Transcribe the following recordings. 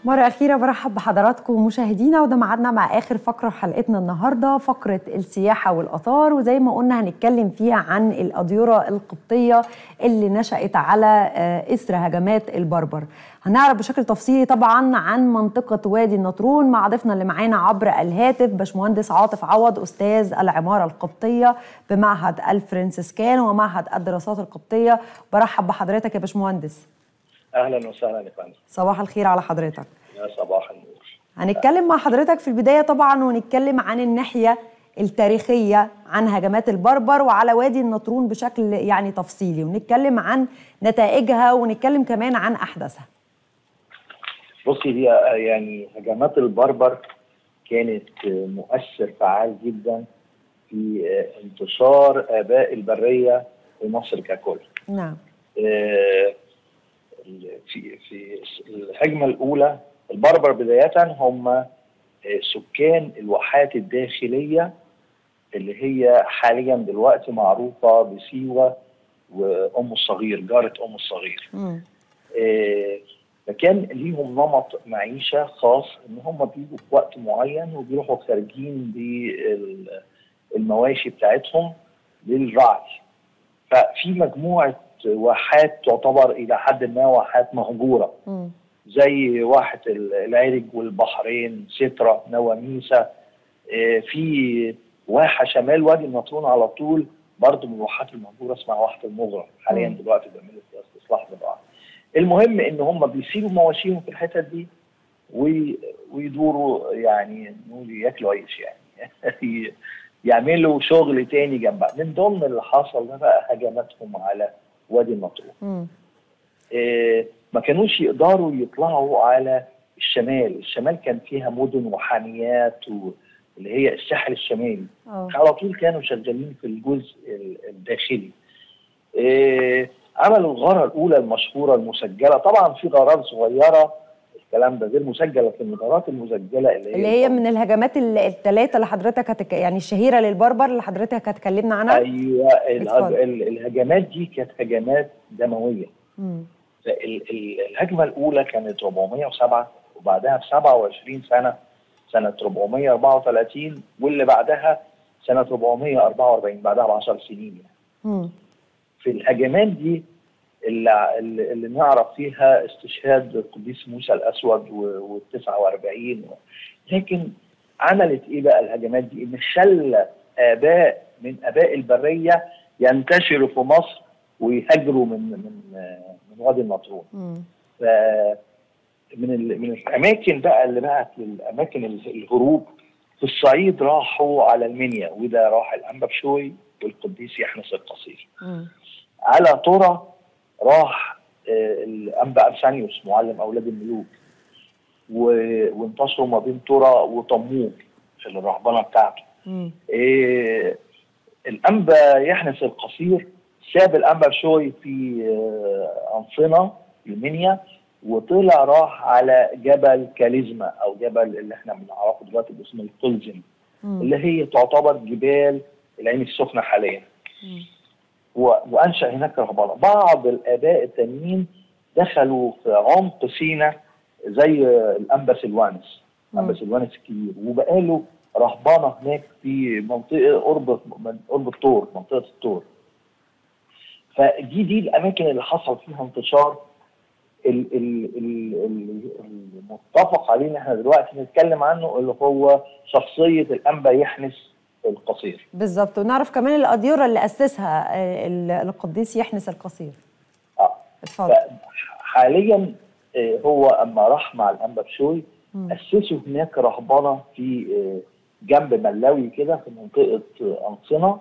مرة أخيرة برحب بحضراتكم مشاهدينا وده ميعادنا مع آخر فقرة في حلقتنا النهاردة فقرة السياحة والآثار وزي ما قلنا هنتكلم فيها عن الأديرة القبطية اللي نشأت على إثر هجمات البربر هنعرف بشكل تفصيلي طبعا عن منطقة وادي النطرون مع ضيفنا اللي معانا عبر الهاتف باشمهندس عاطف عوض أستاذ العمارة القبطية بمعهد الفرنسيسكان ومعهد الدراسات القبطية برحب بحضرتك يا باشمهندس اهلا وسهلا يا فندم صباح الخير على حضرتك يا صباح النور هنتكلم مع حضرتك في البداية طبعا ونتكلم عن الناحية التاريخية عن هجمات البربر وعلى وادي النطرون بشكل يعني تفصيلي ونتكلم عن نتائجها ونتكلم كمان عن أحداثها بصي هي يعني هجمات البربر كانت مؤثر فعال جدا في انتشار آباء البرية في مصر ككل نعم آه، في في الهجمه الاولى البربر بدايه هم سكان الواحات الداخليه اللي هي حاليا دلوقتي معروفه بسيوه وام الصغير جاره ام الصغير. مم. آه، فكان ليهم نمط معيشه خاص ان هم بيجوا في وقت معين وبيروحوا خارجين بالمواشي بتاعتهم للرعي. ففي مجموعه واحات تعتبر الى حد ما واحات مهجوره مم. زي واحه العرج والبحرين سترة نواميسة آه، في واحه شمال وادي النطرون على طول برضه من الواحات المهجوره اسمها واحه المغرة حاليا مم. دلوقتي بيعملوا فيها استصلاح زراعي المهم ان هم بيسيبوا مواشيهم في الحتت دي وي- ويدوروا يعني نقول ياكلوا عيش يعني يعملوا شغل تاني جنبها من ضمن اللي حصل ده بقى هجماتهم على وادي النطرون مم. آه، ما كانوش يقدروا يطلعوا على الشمال الشمال كان فيها مدن وحانيات و- اللي هي الساحل الشمالي اه على طول كانوا شغالين في الجزء ال- الداخلي آه، عملوا الغارة الأولى المشهورة المسجلة طبعا في غارات صغيرة الكلام ده غير مسجل لكن الغارات المسجلة اللي هي اللي هي من الهجمات الثلاثة اللي حضرتك هتك... يعني الشهيرة للبربر اللي حضرتك هتكلمنا عنها ايوه الهج... اتفضل. ال- الهجمات دي كانت هجمات دمويه مم. ال- ال- الهجمه الاولى كانت 407 وبعدها ب 27 سنه سنه 434 واللي بعدها سنه 444 بعدها ب 10 سنين يعني. مم. في الهجمات دي اللي, اللي اللي نعرف فيها استشهاد القديس موسى الاسود وال 49 لكن عملت ايه بقى الهجمات دي؟ ان خلى اباء من اباء البريه ينتشروا في مصر ويهاجروا من من من وادي النطرون. مم. ف من ال- من الاماكن بقى اللي بقت للاماكن ال- الهروب في الصعيد راحوا على المنيا وده راح الانبا بشوي والقديس يحنس القصير. مم. على ترى راح آه، الانبا ارسانيوس معلم اولاد الملوك و- وانتشروا ما بين ترى وطموح في الرهبنه بتاعته. مم. إيه الانبا يحنس القصير ساب الانبا بشوي في آه، انصنه المنيا وطلع راح على جبل كاليزما او جبل اللي احنا بنعرفه دلوقتي باسم القلزم مم. اللي هي تعتبر جبال العين السخنه حاليا مم. و- وانشا هناك رهبنه بعض الاباء التانيين دخلوا في عمق سينا زي الانبا سلوانس انبا مم. سلوانس الكبير وبقى له رهبنه هناك في منطقه قرب قرب الطور منطقه الطور فدي دي الاماكن اللي حصل فيها انتشار ال- ال- ال- ال- المتفق عليه ان احنا دلوقتي نتكلم عنه اللي هو شخصيه الانبا يحنس القصير بالظبط ونعرف كمان الأديرة اللي أسسها آه، ال- القديس يحنس القصير اه اتفضل حاليا آه، هو اما راح مع الانبا بشوي مم. اسسوا هناك رهبنه في آه، جنب ملاوي كده في منطقه آه، انصنه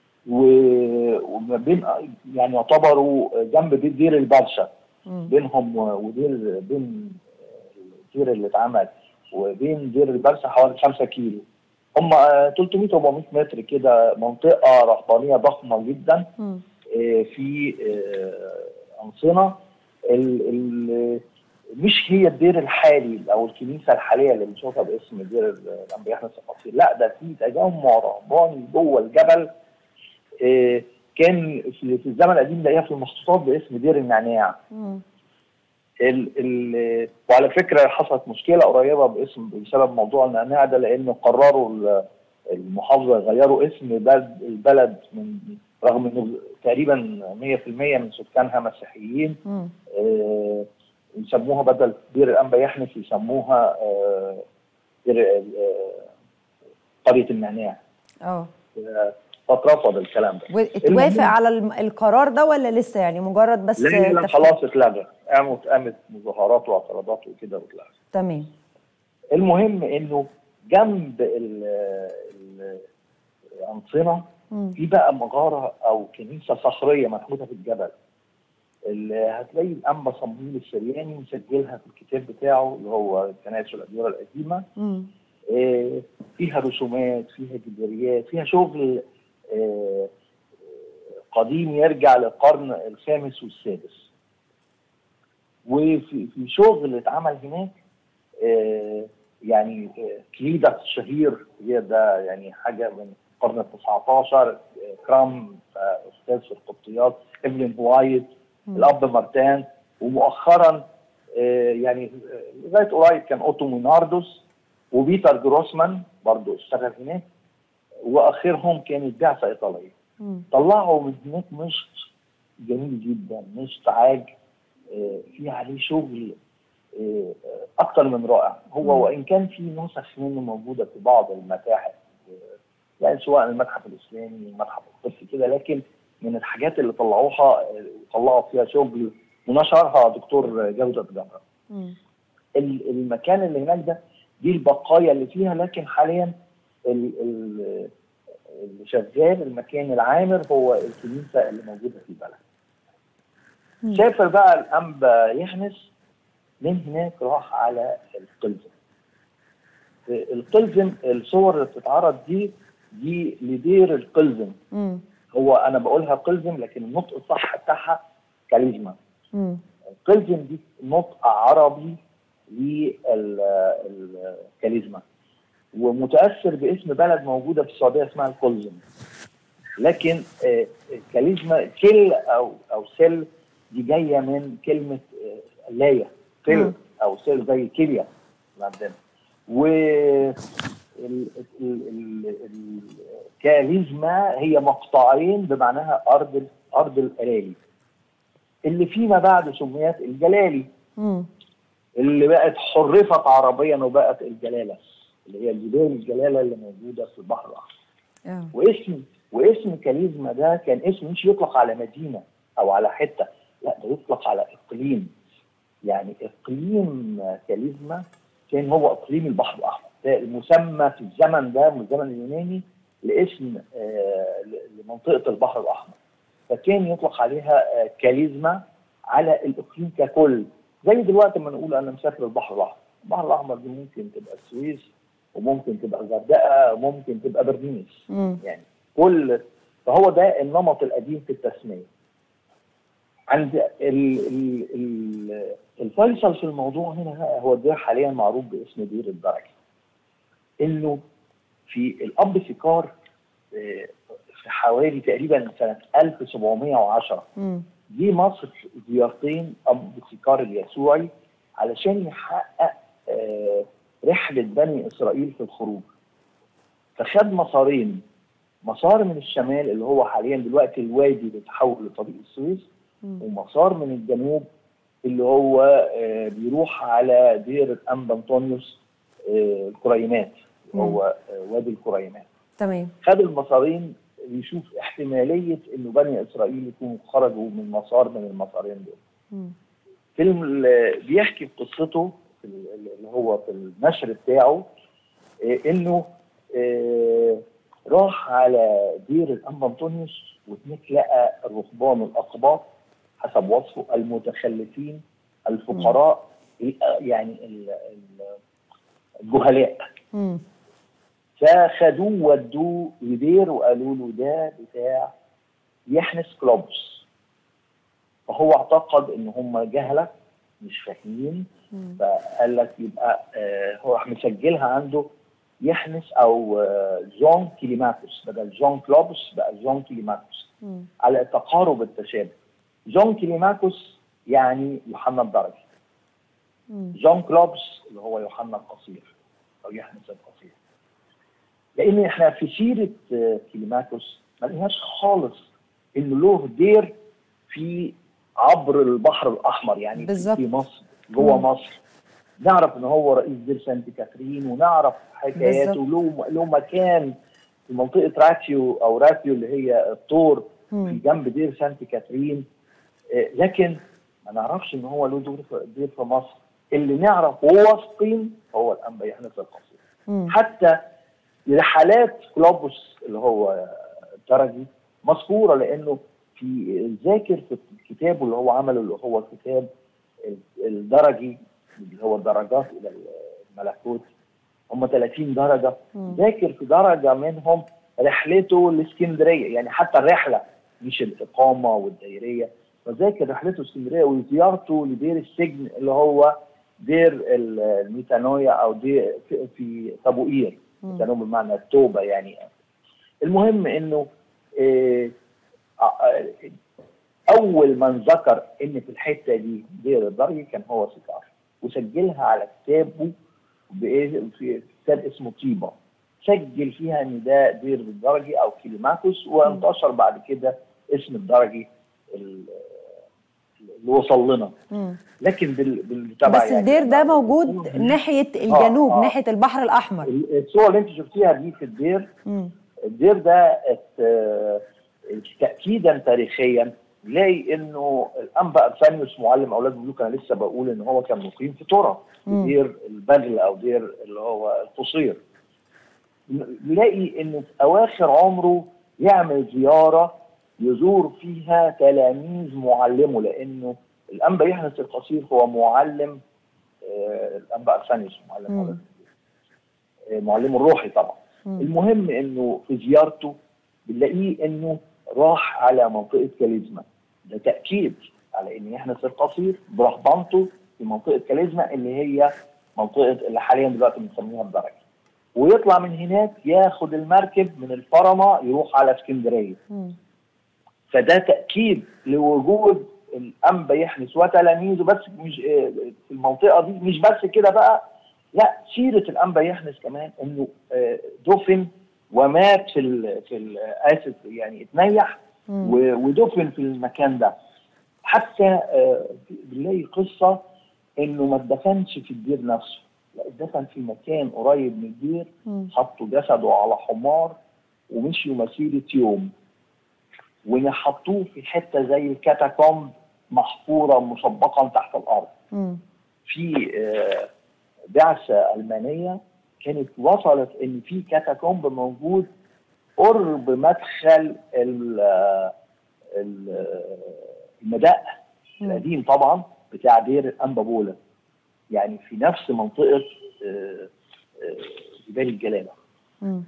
و- وما بين يعني يعتبروا جنب بيت دير البرشا مم. بينهم ودير بين الدير اللي اتعمل وبين دير البرسا حوالي 5 كيلو هم 300 400 متر كده منطقه رهبانيه ضخمه جدا مم. آه، في آه، انصنه ال- ال- مش هي الدير الحالي او الكنيسه الحاليه اللي بنشوفها باسم دير الانبياء احمد القصير لا ده في تجمع رهباني جوه الجبل آه، كان في في الزمن القديم لاقيها في المخطوطات باسم دير النعناع مم. ال ال وعلى فكره حصلت مشكله قريبه باسم بسبب موضوع النعناع ده لانه قرروا ال- المحافظه يغيروا اسم بلد البلد من رغم انه تقريبا 100% من سكانها مسيحيين مم. آه، يسموها بدل دير الانبا يحنس يسموها آه، دير آه، قريه النعناع اه آه، فاترفض الكلام ده واتوافق المهم- على الم- القرار ده ولا لسه يعني مجرد بس لا لا تفكير؟ خلاص اتلغى قامت قامت مظاهرات واعتراضات وكده واتلغى تمام المهم انه جنب ال- ال- الانصنه مم. في بقى مغاره او كنيسه صخريه مفروده في الجبل اللي هتلاقي الانبا صمويل السرياني مسجلها في الكتاب بتاعه اللي هو كنائس الاديره القديمه مم. آه، فيها رسومات فيها جداريات فيها شغل آه، آه، قديم يرجع للقرن الخامس والسادس وفي في شغل اتعمل هناك آه، يعني آه، كليدة الشهير هي ده يعني حاجة من القرن ال 19 آه، كرام آه، أستاذ في القبطيات إيفلين وايت الأب مارتان ومؤخرا آه، يعني آه، لغاية قريب كان أوتو ميناردوس وبيتر جروسمان برضو اشتغل هناك واخرهم كانت بعثه ايطاليه مم. طلعوا من هناك مشط جميل جدا مشط عاج آه، في عليه شغل آه، اكتر من رائع هو وان كان في نسخ منه موجوده في بعض المتاحف آه، يعني سواء المتحف الاسلامي المتحف القدسي كده لكن من الحاجات اللي طلعوها آه، طلعوا فيها شغل ونشرها دكتور جوده جبر مم. ال- المكان اللي هناك ده دي البقايا اللي فيها لكن حاليا ال- ال- اللي شغال المكان العامر هو الكنيسه اللي موجوده في البلد. مم. سافر بقى الانبا يحنس من هناك راح على القلزم. القلزم الصور اللي بتتعرض دي دي لدير القلزم مم. هو انا بقولها قلزم لكن النطق الصح بتاعها كاريزما. مم. القلزم دي نطق عربي للكاريزما ومتاثر باسم بلد موجوده في السعوديه اسمها القلزم لكن آه، الكاريزما كل او او سل دي جايه من كلمه آه، لايه سل مم. او سل زي كيليا اللي عندنا و ال- ال- ال- ال- الكاريزما هي مقطعين بمعناها ارض ال- ارض الارالي اللي فيما بعد سميت الجلالي مم. اللي بقت حرفت عربيا وبقت الجلاله اللي هي جبال الجلاله اللي موجوده في البحر الاحمر اه واسم واسم كاريزما ده كان اسم مش يطلق على مدينه او على حته لا ده يطلق على اقليم يعني اقليم كاريزما كان هو اقليم البحر الاحمر ده المسمى في الزمن ده من الزمن اليوناني لاسم آه، ل- لمنطقه البحر الاحمر فكان يطلق عليها آه، كاريزما على الاقليم ككل زي دلوقتي لما نقول انا مسافر البحر الاحمر البحر الاحمر دي ممكن تبقى السويس وممكن تبقى الغردقه وممكن تبقى برلينس مم. يعني كل فهو ده النمط القديم في التسميه عند ال ال ال الفيصل في الموضوع هنا هو ده حاليا معروف باسم دير الدرجه انه في الاب سيكار آه، في حوالي تقريبا سنه 1710 مم. جه مصر زيارتين اب سيكار اليسوعي علشان يحقق آه، رحله بني اسرائيل في الخروج فخد مسارين مسار من الشمال اللي هو حاليا دلوقتي الوادي اللي تحول لطريق السويس مم. ومسار من الجنوب اللي هو آه، بيروح على دير الانبا انطونيوس آه، الكريمات اللي هو آه، وادي الكريمات تمام خد المسارين يشوف احتماليه انه بني اسرائيل يكونوا خرجوا من مسار من المسارين دول مم. فيلم ال- بيحكي في قصته في ال- اللي هو في النشر بتاعه آه، انه آه، راح على دير الانبا انطونيوس وهناك لقى الرهبان الاقباط حسب وصفه المتخلفين الفقراء يعني ال- ال- الجهلاء مم. فخدوه ودوه لدير وقالوا له ده بتاع يحنس كلوبس فهو اعتقد ان هم جهله مش فاهمين مم. فقال لك يبقى آه هو راح مسجلها عنده يحنس او آه جون كيليماكوس بدل جون كلوبس بقى جون كيليماكوس مم. على تقارب التشابه جون كيليماكوس يعني يوحنا الدرجي جون كلوبس اللي هو يوحنا القصير او يحنس القصير لان احنا في سيره آه، كليماكوس ما لقيناش خالص انه له دير في عبر البحر الاحمر يعني في- بالظبط. في مصر جوه مم. مصر نعرف ان هو رئيس دير سانت كاترين ونعرف حكاياته له له مكان في منطقه راتيو او راتيو اللي هي الطور في مم. جنب دير سانت كاترين آه، لكن ما نعرفش ان هو له دور في دير في مصر اللي نعرف واثقين هو الانبا يحنس القصير مم. حتى رحلات كلوبوس اللي هو الدرجي مذكوره لانه في ذاكر في كتابه اللي هو عمله اللي هو كتاب الدرجي اللي هو الدرجات الى الملكوت هم 30 درجه مم. ذاكر في درجه منهم رحلته لاسكندريه يعني حتى الرحله مش الاقامه والدائريه فذاكر رحلته اسكندريه وزيارته لدير السجن اللي هو دير ال- الميتانويا او دير في- في طابوئير مم. ميتانويا بمعنى التوبه يعني المهم انه آه، آه، اول من ذكر ان في الحته دي دير الضري كان هو سيكار وسجلها على كتابه بإيه؟ في كتاب اسمه طيبه سجل فيها ان ده دير الدرجي او كيليماكوس وانتشر بعد كده اسم الدرجي ال- اللي وصل لنا مم. لكن بال- بالتبع بس الدير ده موجود ناحيه الجنوب آه. ناحيه البحر الاحمر الصور اللي انت شفتيها دي في الدير مم. الدير ده ات- آه، تاكيدا تاريخيا نلاقي انه الانبا ارسانيوس معلم اولاد ملوك انا لسه بقول ان هو كان مقيم في ترى في مم. دير البدل او دير اللي هو القصير نلاقي انه في اواخر عمره يعمل زياره يزور فيها تلاميذ معلمه لانه الانبا يحنس القصير هو معلم آه، الانبا ارسانيوس معلم مم. أولاد الملوك. آه، معلمه الروحي طبعا مم. المهم انه في زيارته بنلاقيه انه راح على منطقه كاليزما ده تاكيد على ان يحنس القصير برهبنته في منطقه كاليزما اللي هي منطقه اللي حاليا دلوقتي بنسميها الدرجه ويطلع من هناك ياخد المركب من الفرمه يروح على اسكندريه مم. فده تاكيد لوجود الانبا يحنس وتلاميذه بس مش آه، في المنطقه دي مش بس كده بقى لا سيره الانبا يحنس كمان انه آه، دفن ومات في ال في ال- اسف يعني اتنيح مم. و- ودفن في المكان ده حتى آه، بنلاقي قصه انه ما اتدفنش في الدير نفسه لا اتدفن في مكان قريب من الدير مم. حطوا جسده على حمار ومشيوا مسيره يوم وحطوه في حته زي الكاتاكومب محفوره مسبقا تحت الارض مم. في آه، بعثه المانيه كانت وصلت ان في كاتاكومب موجود قرب مدخل ال- آه، ال- آه، المدق مم. القديم طبعا بتاع دير الانبابولا يعني في نفس منطقه آه، آه، جبال الجلاله مم.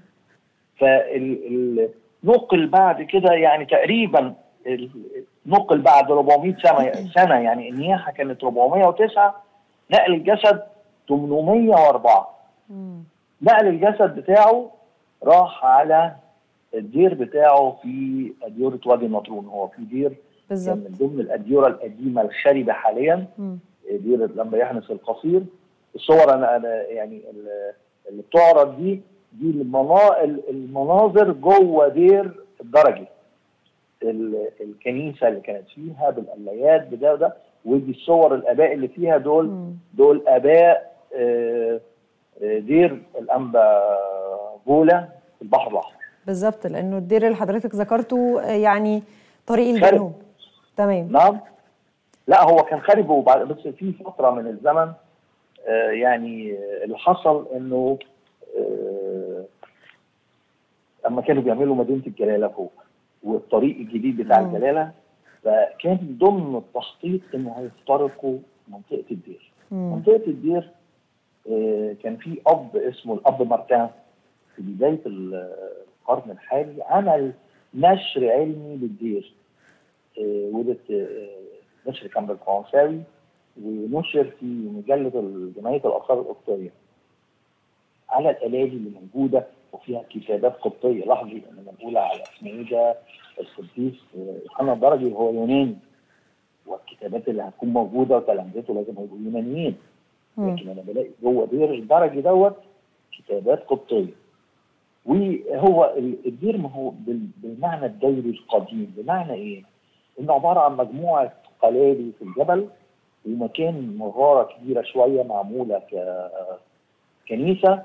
فنقل بعد كده يعني تقريبا ال- نقل بعد 400 سنه سنه يعني النياحه كانت 409 نقل الجسد 804 مم. نقل الجسد بتاعه راح على الدير بتاعه في أديرة وادي النطرون هو في دير كان بالظبط من ضمن الأديرة القديمة الخاربة حاليا مم. دير لما يحنس القصير الصور انا انا يعني ال- اللي بتعرض دي دي المنا- المناظر جوه دير الدرجي ال- الكنيسه اللي كانت فيها بالقلايات بده وده ودي الصور الاباء اللي فيها دول مم. دول اباء آه، آه، دير الانبا بولا في البحر الاحمر بالظبط لانه الدير اللي حضرتك ذكرته آه، يعني طريق خارج. الجنوب تمام نعم لا هو كان خارب وبعد بس في فتره من الزمن آه، يعني آه، اللي حصل انه آه، اما كانوا بيعملوا مدينه الجلاله فوق والطريق الجديد بتاع مم. الجلاله فكان ضمن التخطيط انه هيخترقوا منطقه الدير. مم. منطقه الدير آه، كان في اب اسمه الاب مارتان في بدايه القرن الحالي عمل نشر علمي للدير آه، ودت آه، نشر كان بالفرنساوي ونشر في مجله جمعيه الاثار القبطيه على الالالي اللي موجوده وفيها كتابات قبطيه لاحظي ان منقوله على اسمه ايه ده القديس آه، يوحنا الدرجي وهو يوناني والكتابات اللي هتكون موجوده وتلامذته لازم يبقوا يونانيين لكن انا بلاقي جوه دير البرجي دوت كتابات قبطيه وهو الدير ما هو بالمعنى الدوري القديم بمعنى ايه؟ انه عباره عن مجموعه قلالي في الجبل ومكان مغاره كبيره شويه معموله ككنيسه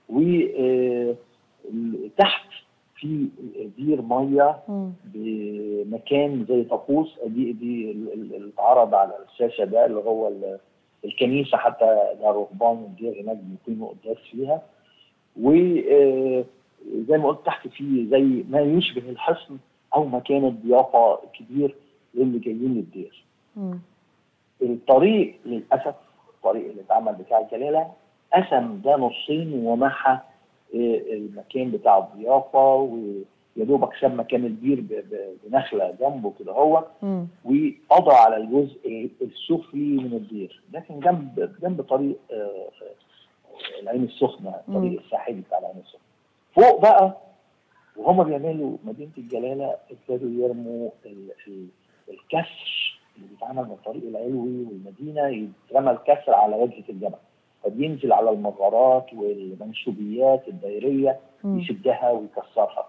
وتحت في دير ميه بمكان زي طقوس دي دي اللي اتعرض على الشاشه ده اللي هو الكنيسه حتى ده رهبان الدير هناك بيقيموا قداس فيها وزي ما قلت تحت في زي ما يشبه الحصن او مكان الضيافه كبير للي جايين للدير. الطريق للاسف الطريق اللي اتعمل بتاع الجلاله قسم ده نصين ومحى المكان بتاع الضيافه ويا دوبك ساب مكان البير بنخله جنبه كده هو وقضى على الجزء السفلي من الدير لكن جنب جنب طريق العين السخنه الطريق الساحلي بتاع العين السخنه فوق بقى وهم بيعملوا مدينه الجلاله ابتدوا يرموا الكسر اللي بيتعمل من الطريق العلوي والمدينه يترمى الكسر على واجهه الجبل فبينزل على المزارات والمنسوبيات الدائريه يشدها ويكسرها.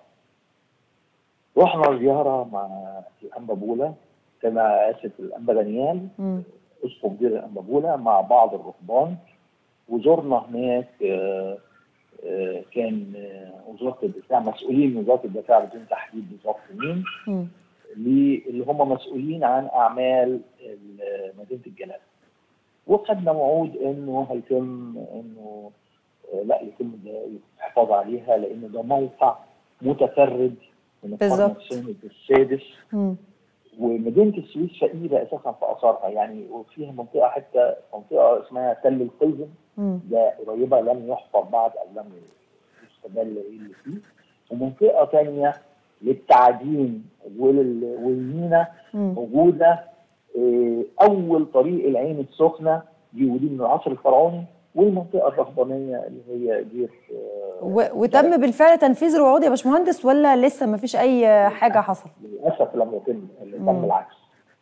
رحنا زياره مع الانبا بولا كما اسف الانبا دانيال اسقف دير الانبا بولا مع بعض الرهبان وزرنا هناك آآ آآ كان وزاره الدفاع مسؤولين وزاره الدفاع بدون تحديد بالظبط مين اللي هم مسؤولين عن اعمال مدينه الجلاله. وخدنا وعود انه هيتم انه لا يتم الحفاظ عليها لان ده موقع متفرد من القرن الثاني السادس ومدينه السويس فقيره اساسا في اثارها يعني وفيها منطقه حتى منطقه اسمها تل القزم ده قريبه لم يحفر بعد او لم يستدل ايه اللي فيه ومنطقه ثانيه للتعدين والمينا موجوده اول طريق العين السخنه دي ودي من العصر الفرعوني والمنطقه الرهبانيه اللي هي دير وتم بالفعل تنفيذ الوعود يا باشمهندس ولا لسه ما فيش اي حاجه حصل؟ للاسف لم يتم تم العكس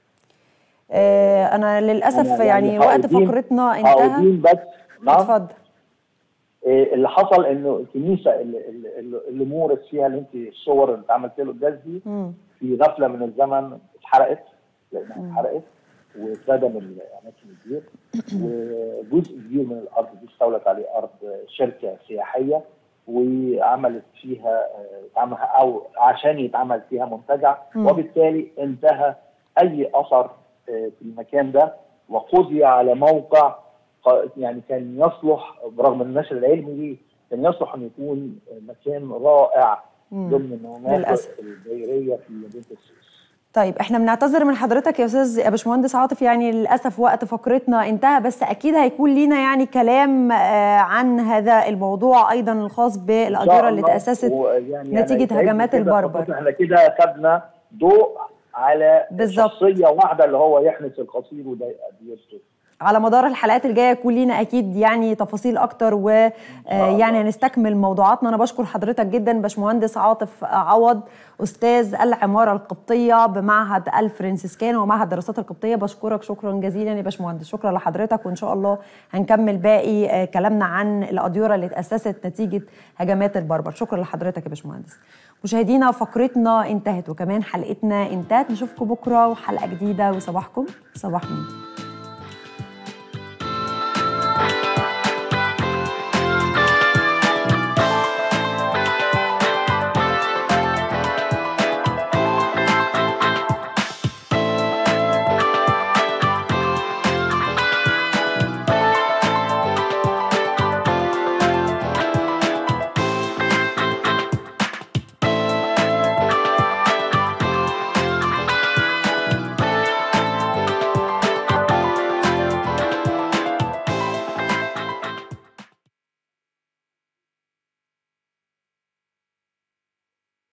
آه انا للاسف يعني, يعني وقت فقرتنا انتهى بس نعم اتفضل اللي حصل انه الكنيسه اللي, اللي, اللي مورس فيها اللي انت الصور اللي اتعملت له الجاز دي في غفله من الزمن اتحرقت لانها اتحرقت واتردم الاماكن الدير وجزء كبير من الارض دي استولت عليه ارض شركه سياحيه وعملت فيها او عشان يتعمل فيها منتجع وبالتالي انتهى اي اثر في المكان ده وقضي على موقع يعني كان يصلح برغم النشر العلمي ليه كان يصلح ان يكون مكان رائع ضمن المناطق الدائريه في مدينه السويس. طيب احنا بنعتذر من حضرتك يا استاذ يا باشمهندس عاطف يعني للاسف وقت فقرتنا انتهى بس اكيد هيكون لينا يعني كلام عن هذا الموضوع ايضا الخاص بالادوره اللي تاسست يعني نتيجه يعني هجمات البربر احنا كده خدنا ضوء على بالظبط شخصيه واحده اللي هو يحنس القصير وده على مدار الحلقات الجايه يكون لينا اكيد يعني تفاصيل اكتر ويعني هنستكمل موضوعاتنا انا بشكر حضرتك جدا باشمهندس عاطف عوض استاذ العماره القبطيه بمعهد الفرنسيسكان ومعهد الدراسات القبطيه بشكرك شكرا جزيلا يا باشمهندس شكرا لحضرتك وان شاء الله هنكمل باقي كلامنا عن الاديره اللي اتاسست نتيجه هجمات البربر شكرا لحضرتك يا باشمهندس مشاهدينا فقرتنا انتهت وكمان حلقتنا انتهت نشوفكم بكره وحلقه جديده وصباحكم صباح مين